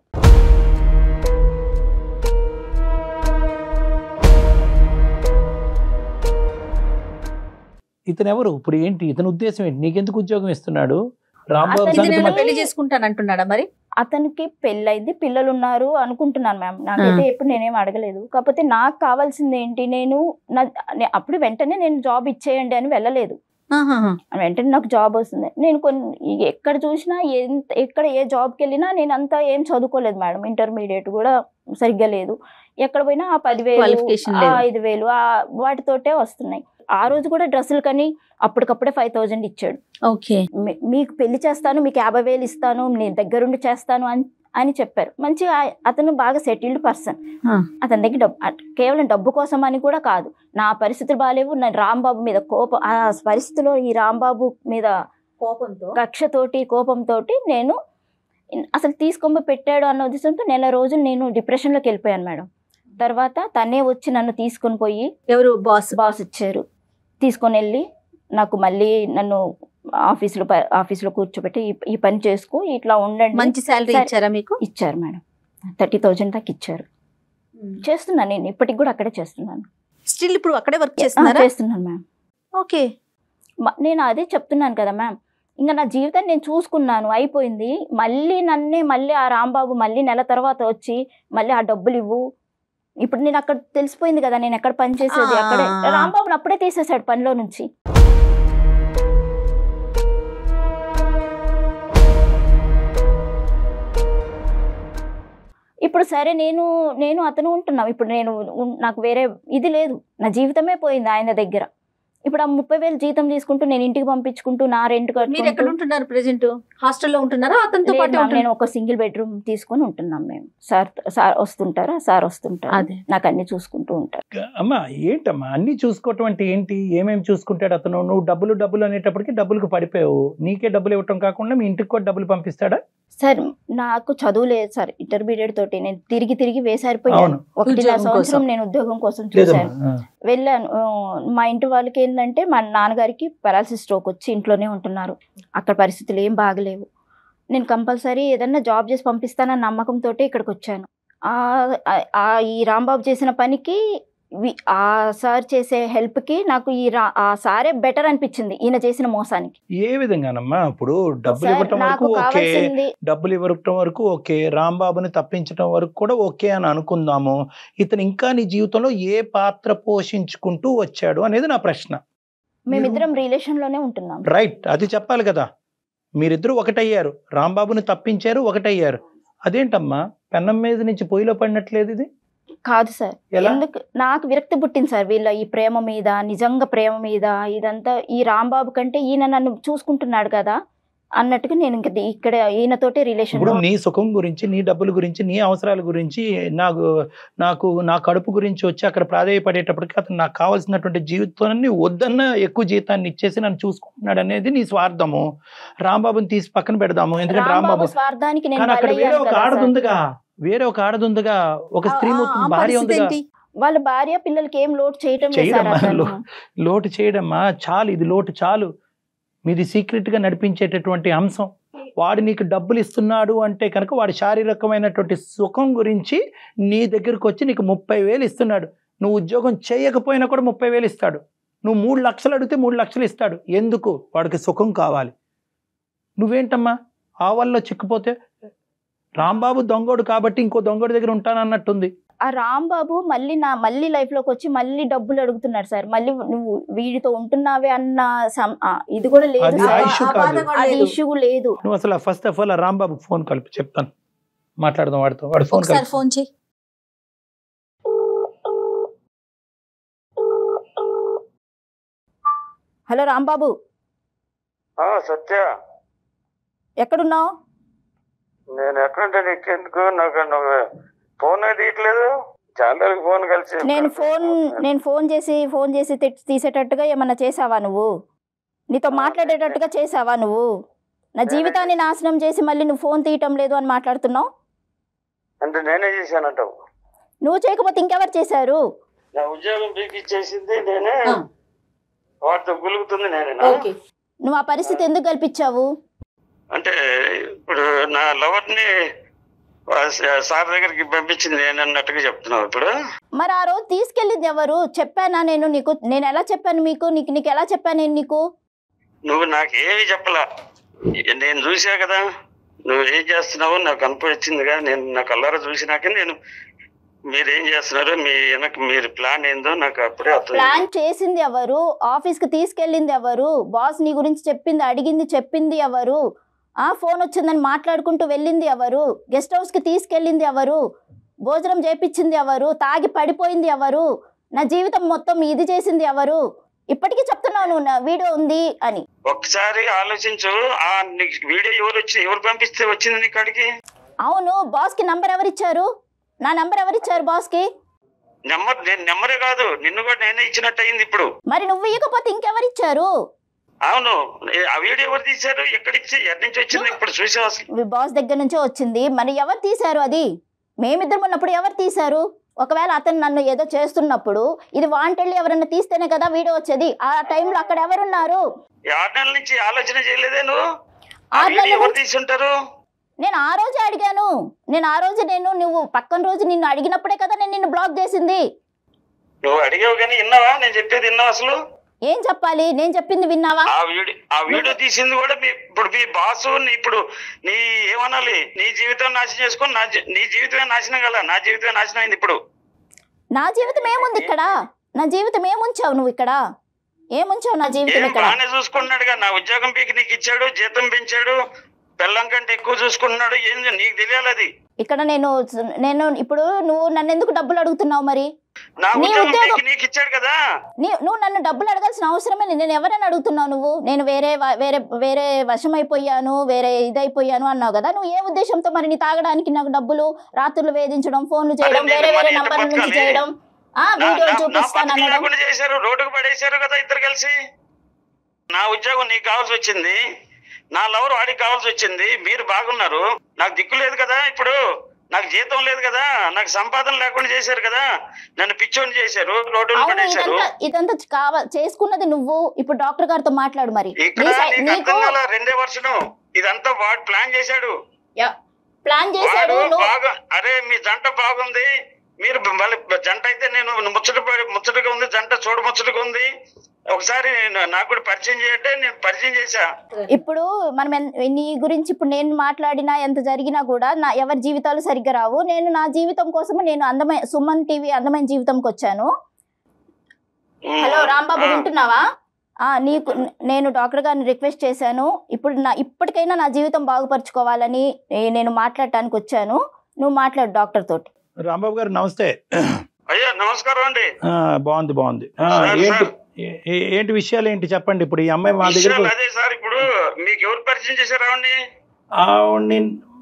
ఇతను ఎవరు ఇప్పుడు ఏంటి ఇతని ఉద్దేశం ఏంటి నీకెందుకు ఉద్యోగం ఇస్తున్నాడు రాంబాబు అతని ఇది సంగతి నేను మరి- పెళ్లి చేసుకుంటాను అంటున్నాడా మరి అతనికి పెళ్ళైంది పిల్లలు ఉన్నారు అనుకుంటున్నాను మ్యామ్ నాకైతే ఎప్పుడు నేనేం అడగలేదు కాకపోతే నాకు కావాల్సింది ఏంటి నేను నా నే- అప్పుడు వెంటనే నేను జాబ్ ఇచ్చేయండి అని వెళ్ళలేదు ఆహాహా. వెంటనే నాకు జాబ్ వస్తుంది నేను కొన్ని ఎక్కడ చూసినా ఎంత ఎక్కడ ఏ జాబ్కి వెళ్ళినా నేను అంతా ఏం చదువుకోలేదు మేడం ఇంటర్మీడియట్ కూడా సరిగ్గా లేదు ఎక్కడ పోయినా ఆ పదివేలు Qualification ఆ లేదు. ఐదు వేలు ఆ వాటితోటే వస్తున్నాయి ఆ రోజు కూడా డ్రెస్సులు కానీ అప్పటికప్పుడే ఫైవ్ థౌజండ్ ఇచ్చాడు ఓకే మీ- మీకు పెళ్లి చేస్తాను మీకు యాభై వేలు ఇస్తాను నేను దగ్గరుండి చేస్తాను అని అని చెప్పారు మంచిగా ఆ- అతను బాగా సెటిల్డ్ పర్సన్ ఆ. అతని దగ్గర డబ్బు అట్- కేవలం డబ్బు కోసం అని కూడా కాదు నా పరిస్థితులు బాగాలేవు నేను రాంబాబు మీద కోపం ఆ పరిస్థితిలో ఈ రాంబాబు మీద కోపంతో కక్షతోటి కోపంతో నేను ఇన్- అసలు తీసుకొని పెట్టాడు అన్న ఉద్దేశంతో నెల రోజులు నేను డిప్రెషన్లోకి వెళ్ళిపోయాను మేడం తర్వాత తనే వచ్చి నన్ను తీసుకొని పోయి ఎవరు బాస్ బాస్ ఇచ్చారు తీసుకొని వెళ్ళి నాకు మళ్ళీ నన్ను ఆఫీసులో ప- ఆఫీసులో కూర్చోబెట్టి ఈ- ఈ పని చేసుకో ఇట్లా ఉండండి మంచి శాలరీ సరే. ఇచ్చారా మీకు ఇచ్చారు మేడం థర్టీ థౌజండ్ దాకా ఇచ్చారు చేస్తున్నాను నేను ఇప్పటికి కూడా అక్కడే చేస్తున్నాను స్టిల్ ఇప్పుడు అక్కడే వర్క్ ఆ, చేస్తున్నారా చేస్తున్నాను మ్యామ్ ఓకే మ- నేను అదే చెప్తున్నాను కదా మ్యామ్ ఇంకా నా జీవితాన్ని నేను చూసుకున్నాను అయిపోయింది మళ్ళీ నన్నే మళ్ళీ ఆ రాంబాబు మళ్ళీ నెల తర్వాత వచ్చి మళ్ళీ ఆ డబ్బులు ఇవ్వు ఇప్పుడు నేను అక్కడ తెలిసిపోయింది కదా నేను ఎక్కడ పని చేసేది ఆ. అక్కడే రాంబాబుని అప్పుడే తీసేశాడు పనిలో నుంచి ఇప్పుడు సరే నేను నేను అతను ఉంటున్నాం ఇప్పుడు నేను ఉన్- నాకు వేరే ఇది లేదు నా జీవితమే పోయింది ఆయన దగ్గర ఇప్పుడు ఆ ముప్పై వేలు జీతం తీసుకుంటూ నేను ఇంటికి పంపించుకుంటూ నా రెంట్ మీరు ఎక్కడ ఉంటున్నారు ప్రెసెంట్ హాస్టల్లో ఉంటున్నారా అతనితో పాటు నేను ఒక సింగిల్ బెడ్రూమ్ తీసుకొని ఉంటున్నాం మేము సార్ సార్ వస్తుంటారా సార్ వస్తుంటారు అదే నాకు అన్ని చూసుకుంటూ ఉంటారు అమ్మా ఏంటమ్మా అన్ని చూసుకోవటం అంటే ఏంటి ఏమేమి చూసుకుంటాడు అతను నువ్వు డబ్బులు డబ్బులు అనేటప్పటికి డబ్బులకు పడిపోయావు నీకే డబ్బులు ఇవ్వటం కాకుండా మీ ఇంటికి కూడా డబ్బులు పంపిస్తాడా సార్ నాకు చదువు లేదు సార్ ఇంటర్మీడియట్ తోటి నేను తిరిగి తిరిగి వేసారిపోయాను అవును ఒకటిన్నర ఉద్యోగం సంవత్సరం కోసం. నేను ఉద్యోగం కోసం చూశాను లేదమ్మా ఆ. వెళ్ళాను ఆ, మా ఇంటి వాళ్ళకి ఏంటంటే మా నాన్నగారికి పెరాలసిస్ స్ట్రోక్ వచ్చి ఇంట్లోనే ఉంటున్నారు అక్కడ పరిస్థితులు ఏం బాగలేవు నేను కంపల్సరీ ఏదన్నా జాబ్ చేసి పంపిస్తానన్న నమ్మకంతో ఇక్కడికి వచ్చాను ఆ- ఆ- ఆ ఈ రాంబాబు చేసిన పనికి వి- ఆ సార్ చేసే హెల్ప్కి నాకు ఈ రా ఆ సారే బెటర్ అనిపించింది ఈయన చేసిన మోసానికి ఏ విధంగానమ్మా ఇప్పుడు డబ్బులు సార్ ఇవ్వటం నాకు వరకు ఓకే కావాల్సింది డబ్బులు ఇవ్వటం వరకు ఓకే రాంబాబుని తప్పించడం వరకు కూడా ఓకే అని అనుకుందాము ఇతను ఇంకా నీ జీవితంలో ఏ పాత్ర పోషించుకుంటూ వచ్చాడు అనేది నా ప్రశ్న మేమిద్దరం రిలేషన్ లోనే ఉంటున్నాం రైట్ అది చెప్పాలి కదా మీరిద్దరూ ఒకటయ్యారు రాంబాబుని తప్పించారు ఒకటయ్యారు అదేంటమ్మా పెన్నం మీద నుంచి పొయ్యిలో పడినట్లేదు ఇది కాదు సార్ ఎలా ఎందుకు నాకు విరక్తి పుట్టింది సార్ వీళ్ళ ఈ ప్రేమ మీద నిజంగా ప్రేమ మీద ఇదంతా ఈ రాంబాబు కంటే ఈయన నన్ను చూసుకుంటున్నాడు కదా అన్నట్టుగా నేను ఇంక ది- ఇక్కడ ఈయనతోటే రిలేషన్ ఇప్పుడు నీ సుఖం గురించి నీ డబ్బుల గురించి నీ అవసరాల గురించి నాకు నాకు నా కడుపు గురించి వచ్చి అక్కడ ప్రాధాయపడేటప్పటికి అతను నాకు కావాల్సినటువంటి జీవితాన్ని వద్దన్న ఎక్కువ జీతాన్ని ఇచ్చేసి నన్ను చూసుకుంటున్నాడు అనేది నీ స్వార్థము రాంబాబుని తీసి పక్కన పెడదాము ఎందుకంటే రాంబాబు రాంబాబు స్వార్థానికి నేను కానీ అక్కడ వేరే బలయ్యాను ఒక కదా ఆడది సార్. ఉందిగా వేరే ఒక ఆడది ఉందిగా ఒక స్త్రీ మూర్తి భార్య ఉందిగా వాళ్ళ భార్య పిల్లలకి ఏం లోటు చేయటం లేదు సార్ చేయడమ్మా, అతను. లో- లోటు చేయడమ్మా చాలు ఇది లోటు చాలు మీది సీక్రెట్ గా నడిపించేటటువంటి అంశం వాడు నీకు డబ్బులు ఇస్తున్నాడు అంటే కనుక వాడి శారీరకమైనటువంటి సుఖం గురించి నీ దగ్గరకు వచ్చి నీకు ముప్పై వేలు ఇస్తున్నాడు నువ్వు ఉద్యోగం చేయకపోయినా కూడా ముప్పై వేలు ఇస్తాడు నువ్వు మూడు లక్షలు అడిగితే మూడు లక్షలు ఇస్తాడు ఎందుకు వాడికి సుఖం కావాలి నువ్వేంటమ్మా ఆ వల్ల చిక్కుపోతే రాంబాబు దొంగోడు కాబట్టి ఇంకో దొంగోడి దగ్గర ఉంటానన్నట్టుంది ఆ రాంబాబు మళ్ళీ నా మళ్ళీ లైఫ్ లోకి వచ్చి మళ్ళీ డబ్బులు అడుగుతున్నాడు సార్ మళ్ళీ నువ్వు వీడితో ఉంటున్నావే అన్న సం- ఆ, ఇది కూడా లేదు అది సార్. ఆ issue కాదు. అది ఇష్యూ లేదు నువ్వు అసలు first of all Rambabu phone కలిపి చెప్తాను మాట్లాడదాం వాడితో వాడు ఫోన్ ఒకసారి కలిపి ఫోన్ చేయి హలో రాంబాబు ఆ, సత్య ఎక్కడున్నావు నేను ఎక్కడంటే నీకెందుకు నాకు నువ్వు ఫోన్ తీయట్లేదు చాలా రోజులకి ఫోన్ కలిసి నేను ఫోన్ నేను ఫోన్ చేసి ఫోన్ చేసి తె- తీసేటట్టుగా ఏమన్నా చేసావా నువ్వు నీతో మాట్లాడేటట్టుగా చేసావా నువ్వు నా జీవితాన్ని నాశనం చేసి మళ్ళీ నువ్వు ఫోన్ తీయటం లేదు అని మాట్లాడుతున్నావు అంటే నేనే చేశానంటావు నువ్వు చేయకపోతే ఇంకెవరు చేశారు నా ఉద్యోగం పీకి ఇచ్చేసింది నేనే ఆ. వాటితో గులుగుతుంది నేనేనా ఓకే నువ్వు ఆ పరిస్థితి ఎందుకు కల్పించావు అంటే ఇప్పుడు నా లవర్ ని సార్ దగ్గరికి పంపించింది నేను అన్నట్టుగా చెప్తున్నావు ఇప్పుడు మరి ఆ రోజు తీసుకెళ్ళింది ఎవరు చెప్పానా నేను నీకు నేను ఎలా చెప్పాను మీకు నీకు నీకు ఎలా చెప్పాను నేను నీకు నువ్వు నాకేమి చెప్పలా నేను చూసా కదా నువ్వు ఏం చేస్తున్నావో నాకు కనిపించిందిగా నేను నా కళ్ళారా చూసినాక నేను మీరు ఏం చేస్తున్నారో మీ వెనక మీరు ప్లాన్ ఏందో నాకు అప్పుడే అర్థం ప్లాన్ చేసింది ఎవరు ఆఫీస్ కి తీసుకెళ్ళింది ఎవరు బాస్ నీ గురించి చెప్పింది అడిగింది చెప్పింది ఎవరు ఆ ఫోన్ వచ్చిందని మాట్లాడుకుంటూ వెళ్ళింది ఎవరు గెస్ట్ హౌస్ కి తీసుకెళ్ళింది ఎవరు భోజనం చేపించింది ఎవరు తాగి పడిపోయింది ఎవరు నా జీవితం మొత్తం ఇది చేసింది ఎవరు ఇప్పటికీ చెప్తున్నావు నువ్వు నా వీడియో ఉంది అని ఒకసారి ఆలోచించు ఆ నీకు వీడియో ఎవరు వచ్చి ఎవరు పంపిస్తే వచ్చింది నీ కాడికి అవును బాస్కి నంబర్ ఎవరిచ్చారు నా నంబర్ ఎవరిచ్చారు బాస్కి నెంబర్ నేను నెంబరే కాదు నిన్ను కూడా నేనే ఇచ్చినట్టు అయింది ఇప్పుడు మరి నువ్వు ఇవ్వకపోతే ఇంకెవరిచ్చారు అవును ఏ- ఆ వీడియో ఎవరు తీశారు ఎక్కడిచ్చి ఎక్కడి నుంచి వచ్చింది ఇప్పుడు చూసావు అసలు మీ బాస్ దగ్గర నుంచే వచ్చింది మరి ఎవరు తీశారు అది మేమిద్దరం ఉన్నప్పుడు ఎవరు తీశారు ఒకవేళ అతను నన్ను ఏదో చేస్తున్నప్పుడు ఇది వాంటెళ్ళి ఎవరైనా తీస్తేనే కదా వీడియో వచ్చేది ఆ టైంలో అక్కడ ఎవరున్నారు ఈ ఆరు నెలల నుంచి ఆలోచన చేయలేదే నువ్వు ఆ ఆరు వీడియో నెలల ఎవరు నుంచి- తీసుంటారు నేను ఆ రోజే అడిగాను నేను ఆ రోజు నేను నువ్వు పక్కన రోజు నిన్ను అడిగినప్పుడే కదా నేను నిన్ను బ్లాక్ చేసింది నువ్వు అడిగావు కానీ విన్నావా నేను చెప్పేది విన్నావు అసలు ఏం చెప్పాలి నేను చెప్పింది విన్నావా ఆ వీడియో ఆ వీడియో తీసింది కూడా మీ ఇప్పుడు మీ బాసు నీ ఇప్పుడు నీ ఏమనాలి నీ జీవితం నాశనం చేసుకొని నా జీ- నీ జీవితమే నాశనం కదా నా జీవితమే నాశనం అయింది ఇప్పుడు నా జీవితం ఏముంది ఇక్కడ నా జీవితం ఏముంచావు నువ్వు ఇక్కడ ఏముంచావు నా జీవితం ఏం ఇక్కడ బాగానే చూసుకుంటున్నాడుగా నా ఉద్యోగం పీకి నీకు ఇచ్చాడు జీతం పెంచాడు పిల్లం కంటే ఎక్కువ చూసుకుంటున్నాడు ఏం నీకు తెలియాలి అది ఇక్కడ నేను నేను ఇప్పుడు నువ్వు నన్ను ఎందుకు డబ్బులు అడుగుతున్నావు మరి నా నీ ఉద్యోగం ఉద్యోగం- పీకి నీకు ఇచ్చాడు కదా నీ నువ్వు నన్ను డబ్బులు అడగాల్సిన అవసరమే లేదు. నేను ఎవరైనా అడుగుతున్నావు నువ్వు నేను వేరే వ- వేరే వేరే వశమైపోయాను వేరే ఇదైపోయాను అన్నావు కదా నువ్వు ఏ ఉద్దేశంతో మరి నీ తాగడానికి నాకు డబ్బులు రాత్రులు వేధించడం ఫోన్లు చేయడం నేను వేరే మరి వేరే ఎంత నంబర్ నుంచి బతకాలి? చేయడం ఆ నా- వీడియోలు నా- నా చూపిస్తాను బతుకు అనడం లేకుండా చేశారు రోడ్డుకు పడేశారు కదా ఇద్దరు కలిసి నా ఉద్యోగం నీకు కావాల్సి వచ్చింది నా లవర్ వాడికి కావాల్సి వచ్చింది మీరు బాగున్నారు నాకు దిక్కు లేదు కదా ఇప్పుడు నాకు జీతం లేదు కదా నాకు సంపాదన లేకుండా చేశారు కదా నన్ను పిచ్చోని చేశారు రోడ్డును అవును పడేశారు ఇదంతా ఇదంతా కావ చేసుకున్నది నువ్వు ఇప్పుడు డాక్టర్ గారితో మాట్లాడు మరి ఇక్కడ నీ సై- నీకు నీకు అర్థం కాల రెండే వర్షను ఇదంతా వాడు ప్లాన్ చేశాడు ప్లాన్ చేశాడు వాడు నువ్వు బాగా అరే మీ జంట బాగుంది మీరు మళ్ళీ జంట అయితే నేను ముచ్చట పడి- ముచ్చటగా ఉంది జంట చూడ ముచ్చటగా ఉంది ఒకసారి నా- నాకు కూడా పరిచయం చేయంటే నేను పరిచయం చేశా ఇప్పుడు మనం ఎన్- నీ గురించి ఇప్పుడు నేను మాట్లాడినా ఎంత జరిగినా కూడా నా ఎవరి జీవితాలు సరిగ్గా రావు నేను నా జీవితం కోసము నేను అందమైన సుమన్ టీవీ అందమైన జీవితంకి వచ్చాను హలో రాంబాబు ఆ, వింటున్నావా ఆ, నీకు నేను డాక్టర్ గారిని రిక్వెస్ట్ చేశాను ఇప్పుడు నా ఇప్పటికైనా నా జీవితం బాగుపరచుకోవాలని ఏ- నేను మాట్లాడటానికి వచ్చాను నువ్వు మాట్లాడు డాక్టర్ తోటి రాంబాబు గారు నమస్తే అయ్యా నమస్కారం అండి ఆ, బాగుంది బాగుంది ఆ, సార్, ఏంటి సార్. ఏ- ఏ- ఏంటి విషయాలు ఏంటి చెప్పండి ఇప్పుడు ఈ అమ్మాయి మా దగ్గర విషయాలు అదే సార్ ఇప్పుడు మీకు ఎవరు పరిచయం చేశారు ఆవిడ్ని ఆవిడ్ని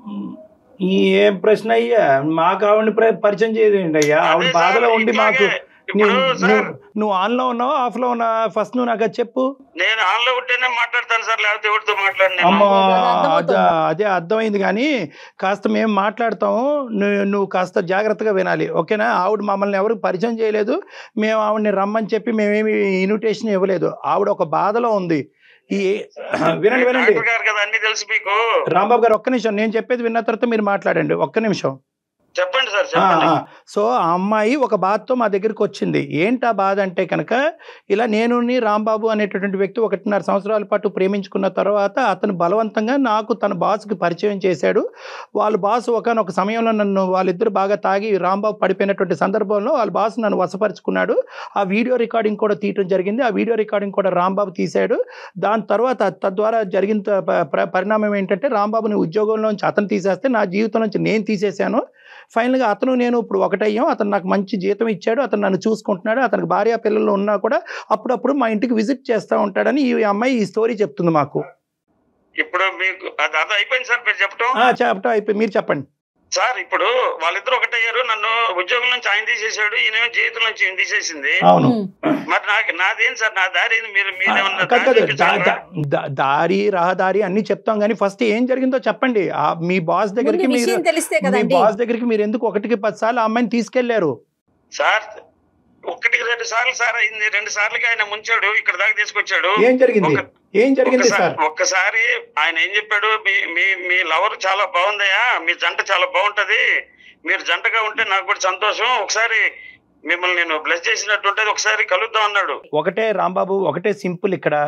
ఈ ఏం ప్రశ్న అయ్యా మాకు ఆవిడని ప్ర- పరిచయం చేయదేంటి అయ్యా ఆవిడ అదే సార్, బాధలో ఉండి మాకు ఇట్లాగే. ఇప్పుడు నువ్వు సార్ నువ్వు- నువ్వు ఆన్ లో ఉన్నావా ఆఫ్ లో ఉన్నావా ఫస్ట్ నువ్వు నాకు అది చెప్పు నేను ఆన్ లో ఉంటేనే మాట్లాడతాను సార్ లేకపోతే ఎవరితో మాట్లాడిన అమ్మా అదే, అదే అర్థమవుతుంది. అదే అదే అర్థమైంది కానీ కాస్త మేము మాట్లాడతాము నువ్వు నువ్వు కాస్త జాగ్రత్తగా వినాలి ఓకేనా ఆవిడ మమ్మల్ని ఎవరు పరిచయం చేయలేదు మేము ఆవిడని రమ్మని చెప్పి మేమేమి ఇన్విటేషన్ ఇవ్వలేదు ఆవిడ ఒక బాధలో ఉంది ఈ వినండి వినండి డాక్టర్ గారు కదా అన్ని తెలుసు మీకు రాంబాబు గారు ఒక్క నిమిషం నేను చెప్పేది విన్న తర్వాత మీరు మాట్లాడండి ఒక్క నిమిషం చెప్పండి సార్ ఆ, చెప్పండి ఆ. సో ఆ అమ్మాయి ఒక బాధతో మా దగ్గరికి వచ్చింది ఏంటి ఆ బాధ అంటే కనుక ఇలా నేను రాంబాబు అనేటటువంటి వ్యక్తి ఒకటిన్నర సంవత్సరాల పాటు ప్రేమించుకున్న తర్వాత అతను బలవంతంగా నాకు తన బాస్కి పరిచయం చేశాడు వాళ్ళ బాస్ ఒకనొక సమయంలో నన్ను వాళ్ళిద్దరు బాగా తాగి రాంబాబు పడిపోయినటువంటి సందర్భంలో వాళ్ళ బాస్ నన్ను వశపరుచుకున్నాడు ఆ వీడియో రికార్డింగ్ కూడా తీయటం జరిగింది ఆ వీడియో రికార్డింగ్ కూడా రాంబాబు తీశాడు దాని తర్వాత తద్వారా జరిగిన త- ప- ప్ర- పరిణామం ఏంటంటే రాంబాబుని ఉద్యోగంలోంచి అతను తీసేస్తే నా జీవితం నుంచి నేను తీసేశాను ఫైనల్గా అతను నేను ఇప్పుడు ఒకటయ్యాం అతను నాకు మంచి జీతం ఇచ్చాడు అతను నన్ను చూసుకుంటున్నాడు అతనికి భార్య పిల్లలు ఉన్నా కూడా అప్పుడప్పుడు మా ఇంటికి విజిట్ చేస్తూ ఉంటాడని ఈ అమ్మాయి ఈ స్టోరీ చెప్తుంది మాకు ఇప్పుడు మీకు అది అది అయిపోయింది సార్ మీరు చెప్పటం ఆ, చెప్పటం అయిపోయి మీరు చెప్పండి సార్ ఇప్పుడు వాళ్ళిద్దరు ఒకటయ్యారు నన్ను ఉద్యోగం నుంచి ఆయన తీసేశాడు ఈయన జీవితం నుంచి ఈయన తీసేసింది అవును మరి నాకు నాదేం సార్ నా దారి ఏంది? మీరు మీరేమన్నా కాదు, దారి కాదు. దా- చూపించగలరా? దా- దా- దారి రహదారి అన్ని చెప్తాం కానీ ఫస్ట్ ఏం జరిగిందో చెప్పండి ఆ మీ బాస్ దగ్గరికి ముందు మీరు విషయం తెలిస్తే మీ కదండి బాస్ దగ్గరికి మీరు ఎందుకు ఒకటికి పది సార్లు ఆ అమ్మాయిని తీసుకెళ్లారు సార్ ఒకటికి రెండు సార్లు సార్ అయింది రెండు సార్లకి ఆయన ముంచాడు ఇక్కడ దాకా తీసుకొచ్చాడు ఏం జరిగింది ఒక- ఏం జరిగింది ఒక్కసారి సార్ ఒక్కసారి ఆయన ఏం చెప్పాడు మీ మీ మీ లవర్ చాలా బాగుందయ్యా మీ జంట చాలా బాగుంటది మీరు జంటగా ఉంటే నాకు కూడా సంతోషం ఒకసారి మిమ్మల్ని నేను బ్లెస్ చేసినట్టు ఉంటది ఒకసారి కలుద్దాం అన్నాడు ఒకటే రాంబాబు ఒకటే సింపుల్ ఇక్కడ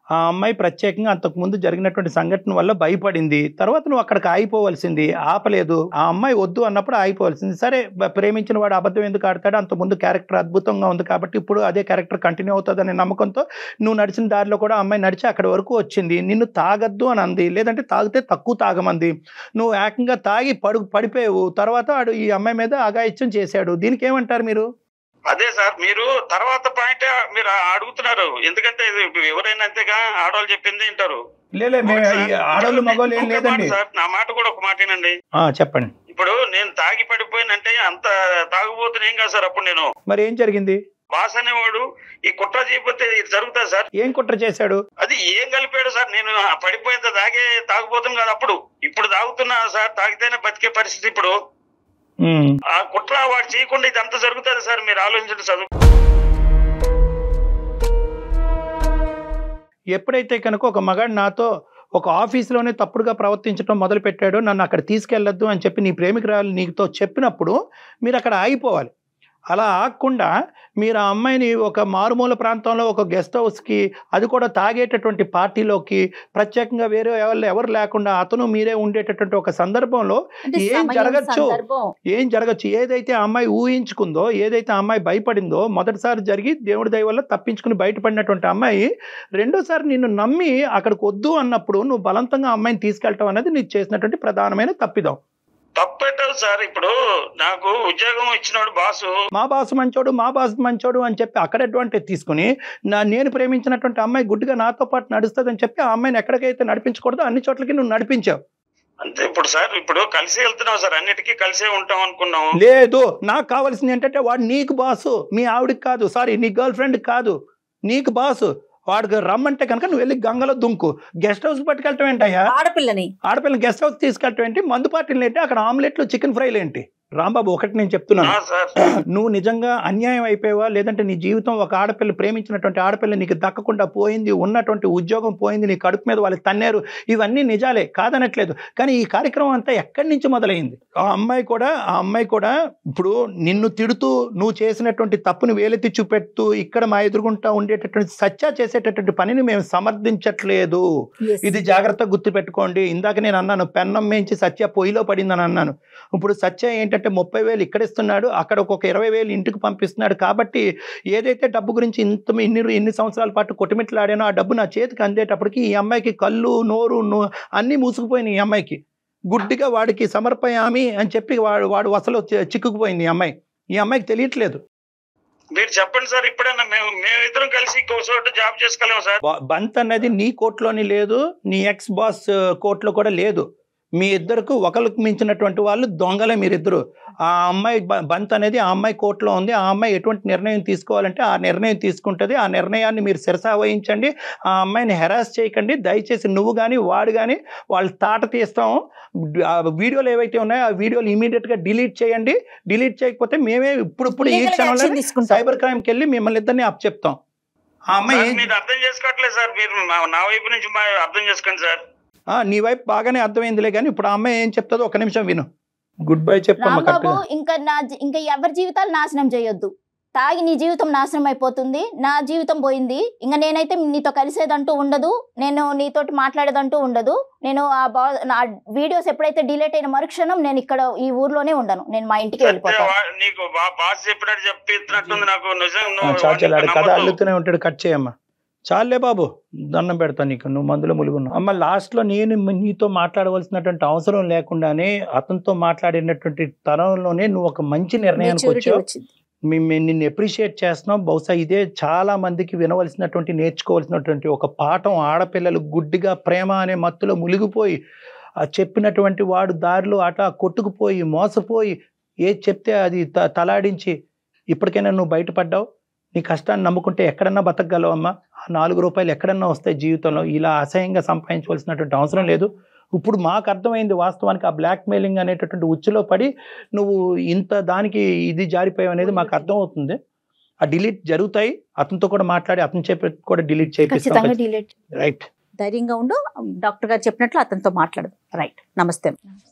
ఆ అమ్మాయి ప్రత్యేకంగా అంతకుముందు జరిగినటువంటి సంఘటన వల్ల భయపడింది తర్వాత నువ్వు అక్కడికి ఆగిపోవలసింది ఆపలేదు ఆ అమ్మాయి వద్దు అన్నప్పుడు ఆగిపోవలసింది సరే బ- ప్రేమించిన వాడు అబద్ధం ఎందుకు ఆడతాడు అంతకుముందు క్యారెక్టర్ అద్భుతంగా ఉంది కాబట్టి ఇప్పుడు అదే క్యారెక్టర్ కంటిన్యూ అవుతుందనే నమ్మకంతో నువ్వు నడిచిన దారిలో కూడా ఆ అమ్మాయి నడిచి అక్కడి వరకు వచ్చింది నిన్ను తాగద్దు అని అంది లేదంటే తాగితే తక్కువ తాగమంది నువ్వు ఏకంగా తాగి పడు పడిపోయావు తర్వాత వాడు ఈ అమ్మాయి మీద అగాయిత్యం చేశాడు దీనికి ఏమంటారు మీరు అదే సార్ మీరు తర్వాత పాయింట్ మీరు అడుగుతున్నారు ఎందుకంటే ఇది ఎవరైనా అంతేగా ఆడవాళ్ళు చెప్పింది వింటారు లేలే మే- ఈ ఆడోళ్ళు మగవాళ్ళు ఏం ఒక్క లేదండి మాట సార్ నా మాట కూడా ఒక మాటేనండి ఆ, చెప్పండి ఇప్పుడు నేను తాగి పడిపోయినంటే అంత తాగుబోతున్నా ఏం కాదు సార్ అప్పుడు నేను మరి ఏం జరిగింది బాస్ అనేవాడు ఈ కుట్ర చేయకపోతే ఇది జరుగుతుంది సార్ ఏం కుట్ర చేశాడు అది ఏం కలిపాడు సార్ నేను ఆ పడిపోయేంత తాగే తాగుపోతుంది కాదు అప్పుడు ఇప్పుడు తాగుతున్నా సార్ తాగితేనే బతికే పరిస్థితి ఇప్పుడు ఉమ్. ఆ కుట్ర వాడు చేయకుండా ఇదంతా జరుగుతుంది సార్ మీరు ఆలోచించండి చదువు ఎప్పుడైతే కనుక ఒక మగాడు నాతో ఒక ఆఫీస్లోనే తప్పుడుగా ప్రవర్తించడం మొదలు పెట్టాడు నన్ను అక్కడ తీసుకెళ్ళొద్దు అని చెప్పి నీ ప్రేమికురాలు నీతో చెప్పినప్పుడు మీరు అక్కడ ఆగిపోవాలి అలా ఆగకుండా మీరు ఆ అమ్మాయిని ఒక మారుమూల ప్రాంతంలో ఒక గెస్ట్ హౌస్కి అది కూడా తాగేటటువంటి పార్టీలోకి ప్రత్యేకంగా వేరే ఎవరు ఎవరు లేకుండా అతను మీరే ఉండేటటువంటి ఒక సందర్భంలో అంటే ఏం సమయం, జరగచ్చు? సందర్భం ఏం జరగచ్చు ఏదైతే ఆ అమ్మాయి ఊహించుకుందో ఏదైతే ఆ అమ్మాయి భయపడిందో మొదటిసారి జరిగి దేవుడి దయ వల్ల తప్పించుకుని బయటపడినటువంటి అమ్మాయి రెండోసారి నిన్ను నమ్మి అక్కడికి వద్దు అన్నప్పుడు నువ్వు బలవంతంగా ఆ అమ్మాయిని తీసుకెళ్ళటం అనేది నీకు చేసినటువంటి ప్రధానమైన తప్పిదం తప్పెట్టదు సార్ ఇప్పుడు నాకు ఉద్యోగం ఇచ్చినోడు బాసు మా బాసు మంచోడు మా బాసు మంచోడు అని చెప్పి అక్కడ అడ్వాంటేజ్ తీసుకుని నా నేను ప్రేమించినటువంటి అమ్మాయి గుడ్డిగా నాతో పాటు నడుస్తుందని చెప్పి ఆ అమ్మాయిని ఎక్కడికైతే నడిపించకూడదో అన్ని చోట్లకి నువ్వు నడిపించావు అంతే ఇప్పుడు సార్ ఇప్పుడు కలిసి వెళ్తున్నాం సార్ అన్నిటికీ కలిసే ఉంటాం అనుకున్నాం లేదు నాకు కావాల్సింది ఏంటంటే వాడు నీకు బాసు మీ ఆవిడకి కాదు సారీ నీ గర్ల్ ఫ్రెండ్ కాదు నీకు బాసు వాడికి రమ్మంటే కనుక నువ్వు వెళ్ళి గంగలో దుంకు గెస్ట్ హౌస్ పట్టుకెళ్ళటం ఏంటయ్యా ఆడపిల్లని ఆడపిల్లని గెస్ట్ హౌస్ తీసుకెళ్ళటం ఏంటి మందు పార్టీలు ఏంటి అక్కడ ఆమ్లెట్లు చికెన్ ఫ్రైలు ఏంటి రాంబాబు ఒకటి నేను చెప్తున్నాను ఆ, సార్ నువ్వు నిజంగా అన్యాయం అయిపోయావా లేదంటే నీ జీవితం ఒక ఆడపిల్ల ప్రేమించినటువంటి ఆడపిల్ల నీకు దక్కకుండా పోయింది ఉన్నటువంటి ఉద్యోగం పోయింది నీ కడుపు మీద వాళ్ళు తన్నారు ఇవన్నీ నిజాలే కాదనట్లేదు కానీ ఈ కార్యక్రమం అంతా ఎక్కడి నుంచి మొదలైంది ఆ అమ్మాయి కూడా ఆ అమ్మాయి కూడా ఇప్పుడు నిన్ను తిడుతూ నువ్వు చేసినటువంటి తప్పుని వేలెత్తి చూపెడుతూ ఇక్కడ మా ఎదురుగుంటా ఉండేటటువంటి సత్య చేసేటటువంటి పనిని మేము సమర్థించట్లేదు ఇది జాగ్రత్తగా గుర్తుపెట్టుకోండి ఇందాక నేను అన్నాను పెన్నం మేంచి సత్య పొయ్యిలో పడిందని అన్నాను ఇప్పుడు సత్య ఏంటంటే ముప్పై వేలు ఇక్కడ ఇస్తున్నాడు అక్కడ ఒక ఇరవై వేలు ఇంటికి పంపిస్తున్నాడు కాబట్టి ఏదైతే డబ్బు గురించి ఇంత ఇన్ని ఇన్ని సంవత్సరాల పాటు కొట్టుమిట్లాడానో ఆ డబ్బు నా చేతికి అందేటప్పటికి ఈ అమ్మాయికి కళ్ళు నోరు నో- అన్నీ మూసుకుపోయినాయి ఈ అమ్మాయికి గుడ్డిగా వాడికి సమర్పయామి అని చెప్పి వాడు వాడు అసలు చి- చిక్కుకుపోయింది ఈ అమ్మాయి ఈ అమ్మాయికి తెలియట్లేదు మీరు చెప్పండి సార్ ఇప్పుడైనా మేము మేమిద్దరం కలిసి ఇంకో చోట జాబ్ చేసుకోలేము సార్ బ- బంత్ అనేది నీ కోర్టులోని లేదు నీ ఎక్స్ బాస్ కోర్టులో కూడా లేదు మీ ఇద్దరికి ఒకరికి మించినటువంటి వాళ్ళు దొంగలే మీరిద్దరు ఆ అమ్మాయి బ- బంత్ అనేది ఆ అమ్మాయి కోర్టులో ఉంది ఆ అమ్మాయి ఎటువంటి నిర్ణయం తీసుకోవాలంటే ఆ నిర్ణయం తీసుకుంటుంది ఆ నిర్ణయాన్ని మీరు శిరసా వహించండి ఆ అమ్మాయిని హెరాస్ చేయకండి దయచేసి నువ్వు కానీ వాడు కానీ వాళ్ళు తాట తీస్తాం ఆ వీడియోలు ఏవైతే ఉన్నాయో ఆ వీడియోలు ఇమీడియట్గా డిలీట్ చేయండి డిలీట్ చేయకపోతే మేమే ఇప్పుడు ఇప్పుడు ఈ Legal క్షణంలో action తీసుకుంటాం. సైబర్ క్రైమ్కి వెళ్ళి మిమ్మల్ని ఇద్దరిని అప్ చెప్తాం ఆ అమ్మాయి సార్, ఏం- మీరు అర్థం చేసుకోవట్లేదు సార్ మీరు మా- నా వైపు నుంచి మా అర్థం చేసుకోండి సార్ ఆ, నీ వైపు బాగానే అర్థమైందిలే కానీ ఇప్పుడు ఆ అమ్మాయి ఏం చెప్తుందో ఒక నిమిషం విను గుడ్ బై చెప్పమ్మా రాంబాబు కరెక్ట్గా ఇంకా నా జీ- ఇంకా ఎవరి జీవితాలు నాశనం చేయొద్దు తాగి నీ జీవితం నాశనం అయిపోతుంది నా జీవితం పోయింది ఇంకా నేనైతే నీతో కలిసేదంటూ ఉండదు నేను నీతోటి మాట్లాడేదంటూ ఉండదు నేను ఆ బా నా వీడియోస్ ఎప్పుడైతే డిలీట్ అయిన మరుక్షణం నేను ఇక్కడ ఈ ఊర్లోనే ఉండను నేను మా ఇంటికి సత్య వెళ్ళిపోతాను వా- నీకు బా- బాస్ చెప్పినట్టు చెప్పినట్టుంది నాకు నిజం ఆ, నువ్వు చాలు చాలు ఆడి వాడిని కథ నమ్మొద్దు. అల్లుతూనే ఉంటాడు కట్ చేయమ్మా చాలే బాబు దండం పెడతా నీకు నువ్వు మందులో ములుగున్నావు అమ్మ లాస్ట్లో నేను నీతో మాట్లాడవలసినటువంటి అవసరం లేకుండానే అతనితో మాట్లాడినటువంటి తరంలోనే నువ్వు ఒక మంచి నిర్ణయానికి మెచ్యూరిటీ వచ్చావు వచ్చింది మేము మేము నిన్ను ఎప్రిషియేట్ చేస్తున్నాం బహుశా ఇదే చాలా మందికి వినవలసినటువంటి నేర్చుకోవాల్సినటువంటి ఒక పాఠం ఆడపిల్లలు గుడ్డిగా ప్రేమ అనే మత్తులో మునిగిపోయి ఆ చెప్పినటువంటి వాడు దారిలో అట కొట్టుకుపోయి మోసపోయి ఏది చెప్తే అది త- తలాడించి ఇప్పటికైనా నువ్వు బయటపడ్డావు నీ కష్టాన్ని నమ్ముకుంటే ఎక్కడన్నా బతకగలవమ్మా ఆ నాలుగు రూపాయలు ఎక్కడన్నా వస్తాయి జీవితంలో ఇలా అసహ్యంగా సంపాదించవలసినటువంటి అవసరం లేదు ఇప్పుడు మాకు అర్థమైంది వాస్తవానికి ఆ బ్లాక్ మెయిలింగ్ అనేటటువంటి ఉచ్చులో పడి నువ్వు ఇంత దానికి ఇది జారిపోయావు అనేది మాకు అర్థమవుతుంది ఆ డిలీట్ జరుగుతాయి అతనితో కూడా మాట్లాడి అతని చెప్పి కూడా డిలీట్ ఖచ్చితంగా చేపిస్తాం డిలీట్ రైట్ ధైర్యంగా ఉండు డాక్టర్ గారు చెప్పినట్లు అతనితో మాట్లాడదు రైట్ నమస్తే